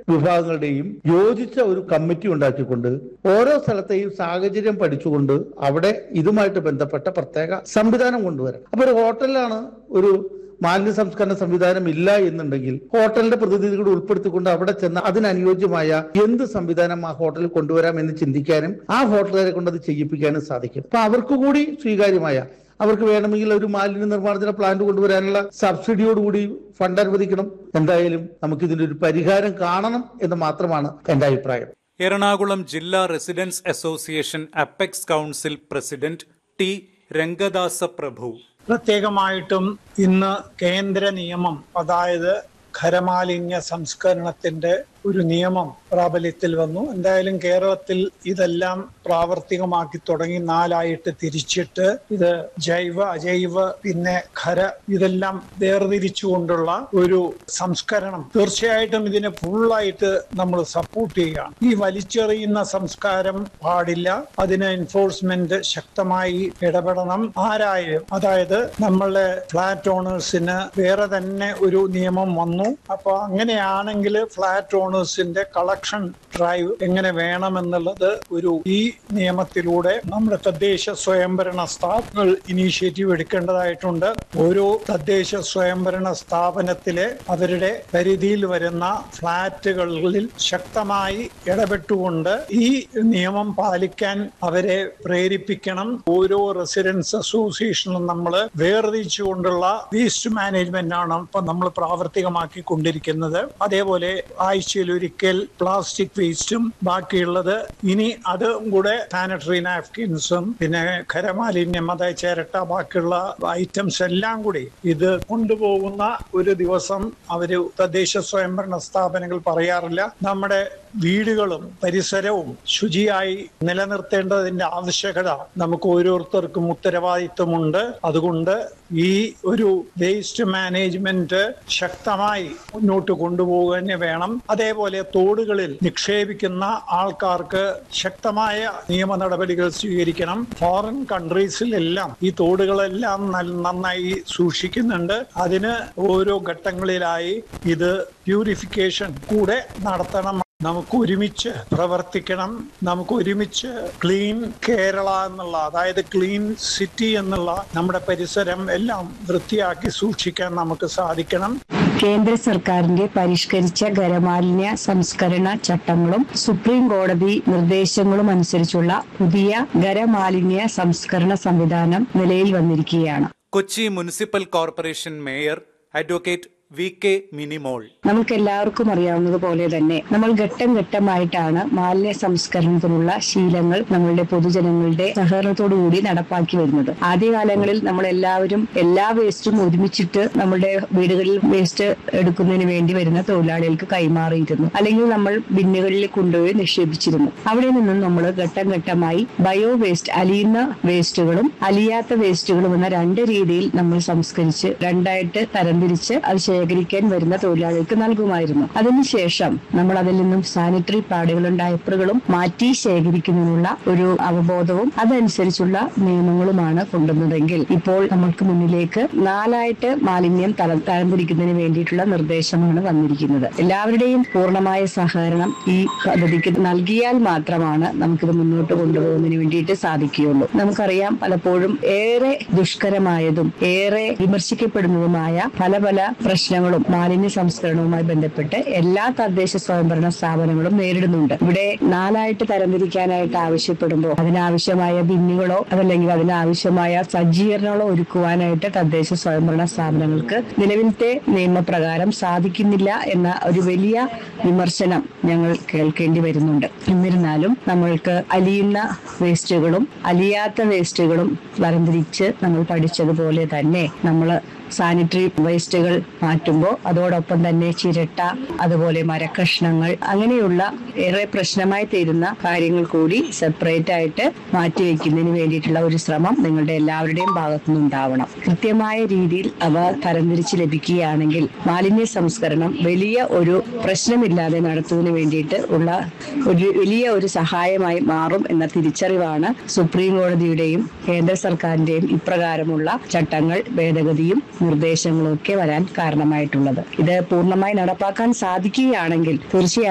വിഭാഗങ്ങളുടെയും യോജിച്ച ഒരു കമ്മിറ്റി ഉണ്ടാക്കിക്കൊണ്ട് ഓരോ സ്ഥലത്തെയും സാഹചര്യം പഠിച്ചുകൊണ്ട് അവിടെ ഇതുമായിട്ട് ബന്ധപ്പെട്ട പ്രത്യേക സംവിധാനം കൊണ്ടുവരാം അപ്പൊ ഒരു ഹോട്ടലിലാണ് ഒരു മാലിന്യ സംസ്കരണ സംവിധാനം ഇല്ല എന്നുണ്ടെങ്കിൽ ഹോട്ടലിന്റെ പ്രതിനിധികളെ ഉൾപ്പെടുത്തിക്കൊണ്ട് അവിടെ ചെന്ന് അതിനനുയോജ്യമായ എന്ത് സംവിധാനം ആ ഹോട്ടലിൽ കൊണ്ടുവരാം എന്ന് ചിന്തിക്കാനും ആ ഹോട്ടലുകാരെ കൊണ്ട് അത് ചെയ്യിപ്പിക്കാനും സാധിക്കും അപ്പൊ അവർക്ക് കൂടി സ്വീകാര്യമായ അവർക്ക് വേണമെങ്കിൽ ഒരു മാലിന്യ നിർമ്മാർജ്ജന പ്ലാന്റ് കൊണ്ടുവരാനുള്ള സബ്സിഡിയോടുകൂടി ഫണ്ട് അനുവദിക്കണം എന്തായാലും നമുക്ക് ഇതിന്റെ ഒരു പരിഹാരം കാണണം എന്ന് മാത്രമാണ് എന്റെ അഭിപ്രായം എറണാകുളം ജില്ലാ residence association apex council president T Rangadasa Prabhu പ്രത്യേകമായിട്ടും ഇന്ന് കേന്ദ്ര നിയമം അതായത് ഖരമാലിന്യ സംസ്കരണത്തിന്റെ ഒരു നിയമം പ്രാബല്യത്തിൽ വന്നു എന്തായാലും കേരളത്തിൽ ഇതെല്ലാം പ്രാവർത്തികമാക്കി തുടങ്ങി നാലായിട്ട് തിരിച്ചിട്ട് ഇത് ജൈവ അജൈവ പിന്നെ ഖര ഇതെല്ലാം വേർതിരിച്ചുകൊണ്ടുള്ള ഒരു സംസ്കരണം തീർച്ചയായിട്ടും ഇതിനെ ഫുള്ളായിട്ട് നമ്മൾ സപ്പോർട്ട് ചെയ്യുകയാണ് ഈ വലിച്ചെറിയുന്ന സംസ്കാരം പാടില്ല അതിന് എൻഫോഴ്സ്മെന്റ് ശക്തമായി ഇടപെടണം ആരായാലും അതായത് നമ്മളുടെ ഫ്ലാറ്റ് ഓണേഴ്സിന് വേറെ തന്നെ ഒരു നിയമം വന്നു അപ്പൊ അങ്ങനെയാണെങ്കിൽ ഫ്ലാറ്റ് ഓണേഴ്സിന്റെ കളക്ഷൻ ഡ്രൈവ് എങ്ങനെ വേണമെന്നുള്ളത് ഒരു ഈ നിയമത്തിലൂടെ നമ്മുടെ തദ്ദേശ സ്വയംഭരണ സ്ഥാപനങ്ങൾ ഇനീഷ്യേറ്റീവ് എടുക്കേണ്ടതായിട്ടുണ്ട് ഓരോ തദ്ദേശ സ്വയംഭരണ സ്ഥാപനത്തിലെ അവരുടെ പരിധിയിൽ വരുന്ന ഫ്ളാറ്റുകളിൽ ശക്തമായി ഇടപെട്ടുകൊണ്ട് ഈ നിയമം പാലിക്കാൻ അവരെ പ്രേരിപ്പിക്കണം ഓരോ റെസിഡൻസ് അസോസിയേഷനും നമ്മൾ വേർതിരിച്ചുകൊണ്ടുള്ള വേസ്റ്റ് മാനേജ്മെന്റ് ആണ് ഇപ്പൊ നമ്മൾ പ്രാവർത്തികമാക്കി കൊണ്ടിരിക്കുന്നത് അതേപോലെ ആഴ്ചയിൽ ഒരിക്കൽ പ്ലാസ്റ്റിക് വേസ്റ്റും ബാക്കിയുള്ളത് ഇനി അതും കൂടെ സാനിറ്ററി നാപ്കിൻസും പിന്നെ ഖരമാലിന്യം അതായത് ചിരട്ട ബാക്കിയുള്ള ഐറ്റംസ് എല്ലാം കൂടി ഇത് കൊണ്ടുപോകുന്ന ഒരു ദിവസം അവര് തദ്ദേശ സ്വയംഭരണ സ്ഥാപനങ്ങൾ പറയാറില്ല നമ്മുടെ വീടുകളും പരിസരവും ശുചിയായി നിലനിർത്തേണ്ടതിന്റെ ആവശ്യകത നമുക്ക് ഓരോരുത്തർക്കും ഉത്തരവാദിത്വമുണ്ട് അതുകൊണ്ട് ഈ ഒരു വേസ്റ്റ് മാനേജ്മെന്റ് ശക്തമായി മുന്നോട്ട് കൊണ്ടുപോകുക തന്നെ വേണം അതേപോലെ തോടുകളിൽ നിക്ഷേപിക്കുന്ന ആൾക്കാർക്ക് ശക്തമായ നിയമ നടപടികൾ സ്വീകരിക്കണം ഫോറിൻ കൺട്രീസിലെല്ലാം ഈ തോടുകളെല്ലാം നൽ- നന്നായി സൂക്ഷിക്കുന്നുണ്ട് അതിന് ഓരോ ഘട്ടങ്ങളിലായി ഇത് പ്യൂരിഫിക്കേഷൻ കൂടെ നടത്തണം നമുക്ക് ഒരുമിച്ച് പ്രവർത്തിക്കണം നമുക്ക് ഒരുമിച്ച് ക്ലീൻ കേരള എന്നുള്ള അതായത് ക്ലീൻ സിറ്റി എന്നുള്ള നമ്മുടെ പരിസരം എല്ലാം വൃത്തിയാക്കി സൂക്ഷിക്കാൻ നമുക്ക് സാധിക്കണം കേന്ദ്ര സർക്കാരിന്റെ പരിഷ്കരിച്ച ഖരമാലിന്യ സംസ്കരണ ചട്ടങ്ങളും സുപ്രീം കോടതി നിർദ്ദേശങ്ങളും അനുസരിച്ചുള്ള പുതിയ ഖരമാലിന്യ സംസ്കരണ സംവിധാനം നിലയിൽ വന്നിരിക്കുകയാണ് Kochi municipal corporation mayor advocate V K Minimol നമുക്ക് എല്ലാവർക്കും അറിയാവുന്നതുപോലെ തന്നെ നമ്മൾ ഘട്ടം ഘട്ടമായിട്ടാണ് മാലിന്യ സംസ്കരണത്തിനുള്ള ശീലങ്ങൾ നമ്മളുടെ പൊതുജനങ്ങളുടെ സഹകരണത്തോടുകൂടി നടപ്പാക്കി വരുന്നത് ആദ്യകാലങ്ങളിൽ നമ്മൾ എല്ലാവരും എല്ലാ വേസ്റ്റും ഒരുമിച്ചിട്ട് നമ്മുടെ വീടുകളിൽ വേസ്റ്റ് എടുക്കുന്നതിന് വേണ്ടി വരുന്ന തൊഴിലാളികൾക്ക് കൈമാറിയിരുന്നു അല്ലെങ്കിൽ നമ്മൾ ബിന്നുകളിൽ കൊണ്ടുപോയി നിക്ഷേപിച്ചിരുന്നു അവിടെ നിന്നും നമ്മൾ ഘട്ടം ഘട്ടമായി ബയോ വേസ്റ്റ് അലിയുന്ന വേസ്റ്റുകളും അലിയാത്ത വേസ്റ്റുകളും എന്ന രണ്ട് രീതിയിൽ നമ്മൾ സംസ്കരിച്ച് രണ്ടായിട്ട് തരംതിരിച്ച് അത് ശേഖരിക്കാൻ വരുന്ന തൊഴിലാളികൾക്ക് നൽകുമായിരുന്നു അതിനുശേഷം നമ്മൾ അതിൽ നിന്നും സാനിറ്ററി പാഡുകളും ഡയപ്പറുകളും മാറ്റി ശേഖരിക്കുന്നതിനുള്ള ഒരു അവബോധവും അതനുസരിച്ചുള്ള നിയമങ്ങളുമാണ് കൊണ്ടുവന്നതെങ്കിൽ ഇപ്പോൾ നമ്മൾക്ക് മുന്നിലേക്ക് നാലായിട്ട് മാലിന്യം തല തരംതിരിക്കുന്നതിന് വേണ്ടിയിട്ടുള്ള നിർദ്ദേശമാണ് വന്നിരിക്കുന്നത് എല്ലാവരുടെയും പൂർണ്ണമായ സഹകരണം ഈ പദ്ധതിക്ക് നൽകിയാൽ മാത്രമാണ് നമുക്കിത് മുന്നോട്ട് കൊണ്ടുപോകുന്നതിന് വേണ്ടിയിട്ട് സാധിക്കുകയുള്ളൂ നമുക്കറിയാം പലപ്പോഴും ഏറെ ദുഷ്കരമായതും ഏറെ വിമർശിക്കപ്പെടുന്നതുമായ പല പല പ്രശ്നങ്ങളും മാലിന്യ സംസ്കരണവുമായി ബന്ധപ്പെട്ട് എല്ലാ തദ്ദേശ സ്വയംഭരണ സ്ഥാപനങ്ങളും നേരിടുന്നുണ്ട് ഇവിടെ നാലായിട്ട് തരംതിരിക്കാനായിട്ട് ആവശ്യപ്പെടുമ്പോൾ അതിനാവശ്യമായ ബിന്നുകളോ അതല്ലെങ്കിൽ അതിനാവശ്യമായ സജ്ജീകരണങ്ങളോ ഒരുക്കുവാനായിട്ട് തദ്ദേശ സ്വയംഭരണ സ്ഥാപനങ്ങൾക്ക് നിലവിലത്തെ നിയമപ്രകാരം സാധിക്കുന്നില്ല എന്ന ഒരു വലിയ വിമർശനം ഞങ്ങൾ കേൾക്കേണ്ടി വരുന്നുണ്ട് എന്നിരുന്നാലും നമ്മൾക്ക് അലിയുന്ന വേസ്റ്റുകളും അലിയാത്ത വേസ്റ്റുകളും തരംതിരിച്ച് നമ്മൾ പഠിച്ചതുപോലെ തന്നെ നമ്മൾ സാനിറ്ററി വേസ്റ്റുകൾ മാറ്റുമ്പോൾ അതോടൊപ്പം തന്നെ ചിരട്ട അതുപോലെ മരക്കഷ്ണങ്ങൾ അങ്ങനെയുള്ള ഏറെ പ്രശ്നമായി തീരുന്ന കാര്യങ്ങൾ കൂടി സെപ്പറേറ്റ് ആയിട്ട് മാറ്റിവെക്കുന്നതിന് വേണ്ടിയിട്ടുള്ള ഒരു ശ്രമം നിങ്ങളുടെ എല്ലാവരുടെയും ഭാഗത്തു നിന്നുണ്ടാവണം കൃത്യമായ രീതിയിൽ അവ തരംതിരിച്ച് ലഭിക്കുകയാണെങ്കിൽ മാലിന്യ സംസ്കരണം വലിയ ഒരു പ്രശ്നമില്ലാതെ നടത്തുന്നതിന് വേണ്ടിയിട്ട് ഉള്ള ഒരു വലിയ ഒരു സഹായമായി മാറും എന്ന തിരിച്ചറിവാണ് സുപ്രീം കോടതിയുടെയും കേന്ദ്ര സർക്കാരിന്റെയും ഇപ്രകാരമുള്ള ചട്ടങ്ങൾ ഭേദഗതിയും നിർദ്ദേശങ്ങളും ഒക്കെ വരാൻ കാരണമായിട്ടുള്ളത് ഇത് പൂർണ്ണമായി നടപ്പാക്കാൻ സാധിക്കുകയാണെങ്കിൽ തീർച്ചയായും